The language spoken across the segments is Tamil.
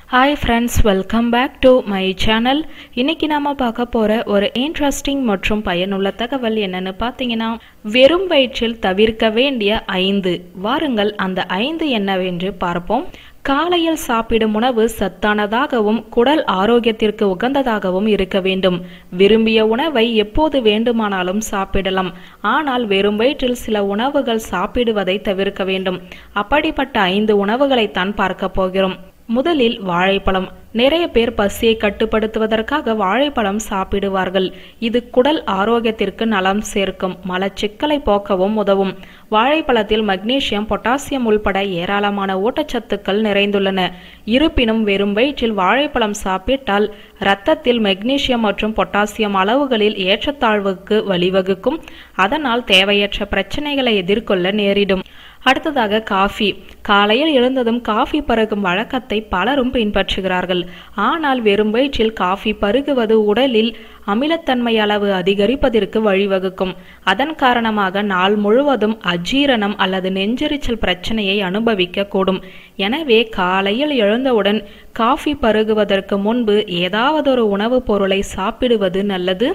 hi friends welcome back to my channel இன்னைக்கு நாம பார்க்க போற ஒரு இன்ட்ரெஸ்டிங் மற்றும் பயனுள்ள தகவல் என்னன்னு பார்த்தீங்கன்னா வெறும் வயிற்றில் தவிர்க்க வேண்டிய ஐந்து வாருங்கள் அந்த ஐந்து என்னவென்று பார்ப்போம் காலையில் சாப்பிடும் உணவு சத்தானதாகவும் குடல் ஆரோக்கியத்திற்கு உகந்ததாகவும் இருக்க வேண்டும் விரும்பிய உணவை எப்போது வேண்டுமானாலும் சாப்பிடலாம் ஆனால் வெறும் வயிற்றில் சில உணவுகள் சாப்பிடுவதை தவிர்க்க வேண்டும் அப்படிப்பட்ட ஐந்து உணவுகளைத்தான் பார்க்க போகிறோம் முதலில் வாழைப்பழம் நிறைய பேர் பசியை கட்டுப்படுத்துவதற்காக வாழைப்பழம் சாப்பிடுவார்கள் இது குடல் ஆரோக்கியத்திற்கு நலம் சேர்க்கும் மலச்சிக்கலை போக்கவும் உதவும் வாழைப்பழத்தில் மக்னீசியம் பொட்டாசியம் உள்பட ஏராளமான ஊட்டச்சத்துக்கள் நிறைந்துள்ளன இருப்பினும் வெறும் வயிற்றில் வாழைப்பழம் சாப்பிட்டால் இரத்தத்தில் மெக்னீசியம் மற்றும் பொட்டாசியம் அளவுகளில் ஏற்றத்தாழ்வுக்கு வழிவகுக்கும் அதனால் தேவையற்ற பிரச்சனைகளை எதிர்கொள்ள நேரிடும் அடுத்ததாக காஃபி காலையில் எழுந்ததும் காஃபி பருகும் வழக்கத்தை பலரும் பின்பற்றுகிறார்கள் ஆனால் வெறும் வயிற்றில் காஃபி பருகுவது உடலில் அமிலத்தன்மை அளவு அதிகரிப்பதற்கு வழிவகுக்கும் அதன் காரணமாக நாள் முழுவதும் அஜீரணம் அல்லது நெஞ்செரிச்சல் பிரச்சனையை அனுபவிக்க கூடும் எனவே காலையில் எழுந்தவுடன் காஃபி பருகுவதற்கு முன்பு ஏதாவது ஒரு உணவுப் பொருளை சாப்பிடுவது நல்லது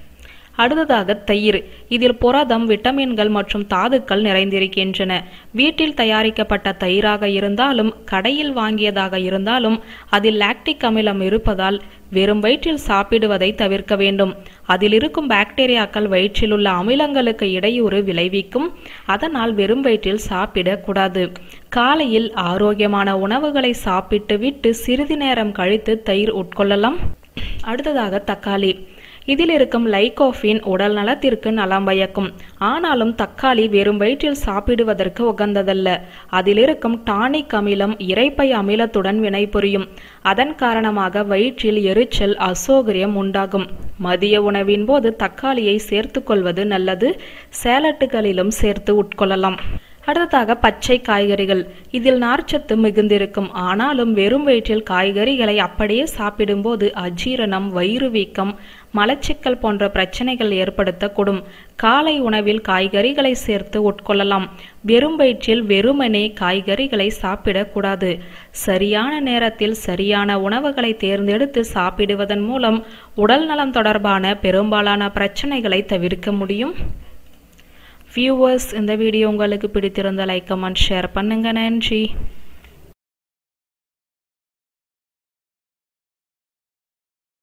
அடுத்ததாக தயிர் இதில் புரதம் விட்டமின்கள் மற்றும் தாதுக்கள் நிறைந்திருக்கின்றன வீட்டில் தயாரிக்கப்பட்ட தயிராக இருந்தாலும் கடையில் வாங்கியதாக இருந்தாலும் அதில் லாக்டிக் அமிலம் இருப்பதால் வெறும் வயிற்றில் சாப்பிடுவதை தவிர்க்க வேண்டும் அதில் இருக்கும் பாக்டீரியாக்கள் வயிற்றில் உள்ள அமிலங்களுக்கு இடையூறு விளைவிக்கும் அதனால் வெறும் வயிற்றில் சாப்பிடக்கூடாது காலையில் ஆரோக்கியமான உணவுகளை சாப்பிட்டு விட்டு சிறிது நேரம் கழித்து தயிர் உட்கொள்ளலாம் அடுத்ததாக தக்காளி இதில் இருக்கும் லைகோஃபின் உடல் நலத்திற்கு நலம் பயக்கும் ஆனாலும் தக்காளி வெறும் வயிற்றில் சாப்பிடுவதற்கு உகந்ததல்ல அதில் இருக்கும் டானிக் அமிலம் இறைப்பை அமிலத்துடன் வினைபுரியும் அதன் காரணமாக வயிற்றில் எரிச்சல் அசௌகரியம் உண்டாகும் மதிய உணவின் போது தக்காளியை சேர்த்து கொள்வது நல்லது சேலட்டுகளிலும் சேர்த்து உட்கொள்ளலாம் அடுத்ததாக பச்சை காய்கறிகள் இதில் நார்ச்சத்து மிகுந்திருக்கும் ஆனாலும் வெறும் வயிற்றில் காய்கறிகளை அப்படியே சாப்பிடும்போது அஜீரணம் வயிறு வீக்கம் மலச்சிக்கல் போன்ற பிரச்சனைகள் ஏற்படுத்தக்கூடும் காலை உணவில் காய்கறிகளை சேர்த்து உட்கொள்ளலாம் வெறும் வயிற்றில் வெறுமனே காய்கறிகளை சாப்பிடக்கூடாது சரியான நேரத்தில் சரியான உணவுகளை தேர்ந்தெடுத்து சாப்பிடுவதன் மூலம் உடல் நலம் தொடர்பான பெரும்பாலான பிரச்சனைகளை தவிர்க்க முடியும் வியூவர்ஸ் இந்த வீடியோ உங்களுக்கு பிடித்திருந்த லைக் கமெண்ட் ஷேர் பண்ணுங்க நன்றி